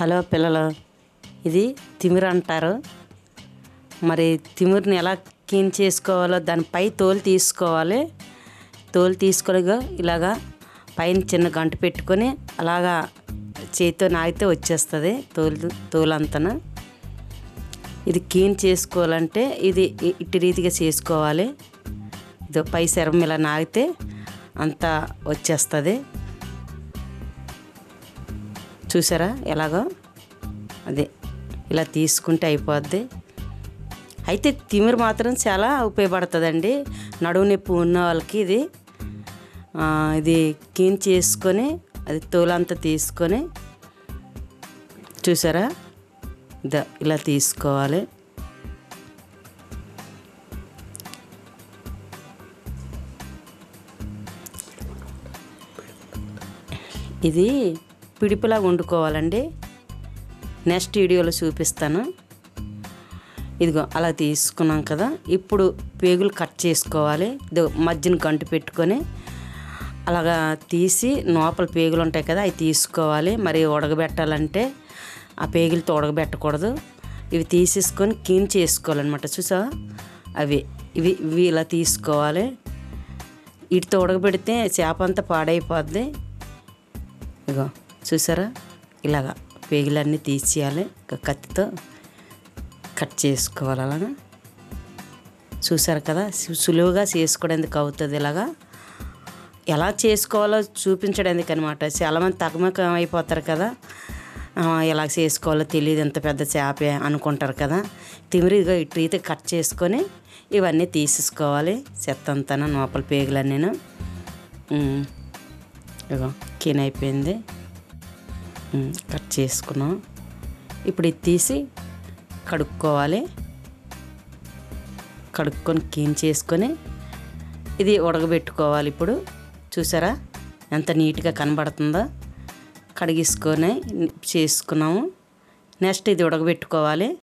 hello పిల్లలు ఇది తిమిర అంటారు మరి తిమిరిని ఎలా క్లీన్ చేసుకోవాలో దాని పై తోలు తీసుకోవాలి తోలు తీసుకొని ఇలాగా పైన చిన్న గంట పెట్టుకొని అలాగా చేతితో నాగితే వచ్చేస్తుంది తోలు తోలంతన ఇది క్లీన్ చేసుకోవాలంటే ఇది ఇ- ఇట్టి రీతిగా చేసుకోవాలి ఇది పై శరం ఇలా నాగితే అంతా వచ్చేస్తుంది చూసారా ఎలాగో అదే ఇలా తీసుకుంటే అయిపోద్ది అయితే తిమిరి మాత్రం చాలా ఉపయోగపడుతుందండి నడుము నొప్పి ఉన్న వాళ్ళకి ఇది ఆ, ఇది క్లీన్ చేసుకొని అది తోలంతా తీసుకొని చూసారా ఇద ఇలా తీసుకోవాలి ఇది పిడిపిలా వండుకోవాలండి నెక్స్ట్ వీడియోలో చూపిస్తాను ఇదిగో అలా తీసుకున్నాం కదా ఇప్పుడు పేగులు కట్ చేసుకోవాలి ఇదో మధ్యన గంటు పెట్టుకొని అలాగా తీసి లోపల పేగులు ఉంటాయి కదా అవి తీసుకోవాలి మరి ఉడకబెట్టాలంటే ఆ పేగులతో ఉడకబెట్టకూడదు ఇవి తీసేసుకొని క్లీన్ చేసుకోవాలన్నమాట చూసా అవి ఇవి ఇవి ఇలా తీసుకోవాలి వీటితో ఉడకబెడితే చేప అంతా పాడైపోద్ది ఇగో చూసారా ఇలాగా పేగులన్నీ తీసేయాలి ఒక కత్తితో కట్ చేసుకోవాలి అలాగా చూసారు కదా సు- సులువుగా చేసుకోవడానికి అవుతుంది ఇలాగా ఎలా చేసుకోవాలో చూపించడానికి అనమాట చాలామంది తగమకం అయిపోతారు కదా ఆ, ఎలా చేసుకోవాలో తెలియదు ఎంత పెద్ద చేపే అనుకుంటారు కదా తిమిరిగా ఇటు రీతి కట్ చేసుకొని ఇవన్నీ తీసేసుకోవాలి చెత్త అంతా లోపల పేగులన్నీ ఇగో కిన్ అయిపోయింది ఉమ్, కట్ చేసుకున్నాం ఇప్పుడు ఇది తీసి కడుక్కోవాలి కడుక్కొని క్లీన్ చేసుకొని ఇది ఉడకబెట్టుకోవాలి ఇప్పుడు చూసారా ఎంత నీట్గా కనబడుతుందో కడిగేసుకొని చేసుకున్నాము నెక్స్ట్ ఇది ఉడకబెట్టుకోవాలి